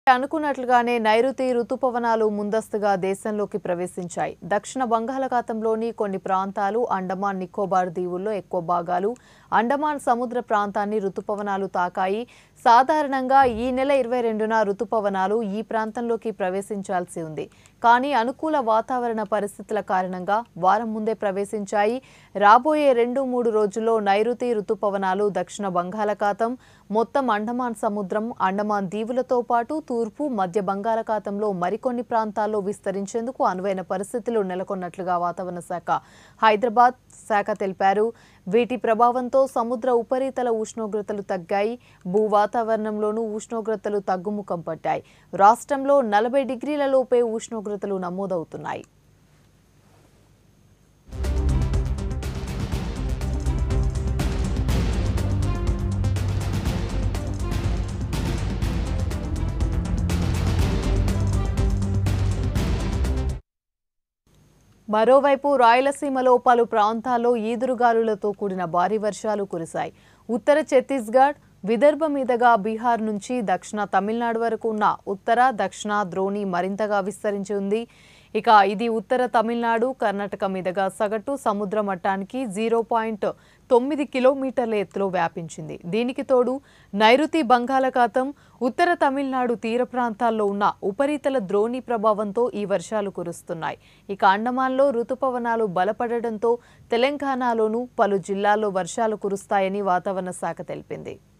అనుకున్నట్లుగానే నైరుతి రుతుపవనాలు ముందస్తుగా దేశంలోకి ప్రవేశించాయి దక్షిణ బంగాళాఖాతంలోని కొన్ని ప్రాంతాలు అండమాన్ నికోబార్ దీవుల్లో ఎక్కువ భాగాలు అండమాన్ సముద్ర ప్రాంతాన్ని రుతుపవనాలు తాకాయి సాధారణంగా ఈ నెల ఇరవై రెండున రుతుపవనాలు ఈ ప్రాంతంలోకి ప్రవేశించాల్సి ఉంది కానీ అనుకూల వాతావరణ పరిస్థితుల కారణంగా వారం ముందే ప్రవేశించాయి రాబోయే రెండు మూడు రోజుల్లో నైరుతి రుతుపవనాలు దక్షిణ బంగాళాఖాతం మొత్తం అండమాన్ సముద్రం అండమాన్ దీవులతో పాటు తూర్పు మధ్య బంగాళాఖాతంలో మరికొన్ని ప్రాంతాల్లో విస్తరించేందుకు అనువైన పరిస్థితులు నెలకొన్నట్లుగా వాతావరణ శాఖ హైదరాబాద్ శాఖ తెలిపారు వీటి ప్రభావంతో సముద్ర ఉపరితల ఉష్ణోగ్రతలు తగ్గాయి భూ వాతావరణంలోనూ ఉష్ణోగ్రతలు తగ్గుముఖం పట్టాయి రాష్ట్రంలో నలభై డిగ్రీల లోపే ఉష్ణోగ్రతలు నమోదవుతున్నాయి మరోవైపు రాయలసీమలో పలు ప్రాంతాల్లో ఈదురుగాలులతో కూడిన భారీ వర్షాలు కురిశాయి ఉత్తర ఛత్తీస్గఢ్ విదర్భ మీదుగా బీహార్ నుంచి దక్షిణ తమిళనాడు వరకు ఉన్న ఉత్తర దక్షిణ ద్రోణి మరింతగా విస్తరించి ఉంది ఇక ఇది ఉత్తర తమిళనాడు కర్ణాటక మీదుగా సగటు సముద్ర మట్టానికి జీరో పాయింట్ తొమ్మిది కిలోమీటర్ల ఎత్తులో వ్యాపించింది దీనికి తోడు నైరుతి బంగాళాఖాతం ఉత్తర తమిళనాడు తీర ప్రాంతాల్లో ఉన్న ఉపరితల ద్రోణి ప్రభావంతో ఈ వర్షాలు కురుస్తున్నాయి ఇక అండమాన్లో రుతుపవనాలు బలపడడంతో తెలంగాణలోనూ పలు జిల్లాల్లో వర్షాలు కురుస్తాయని వాతావరణ శాఖ తెలిపింది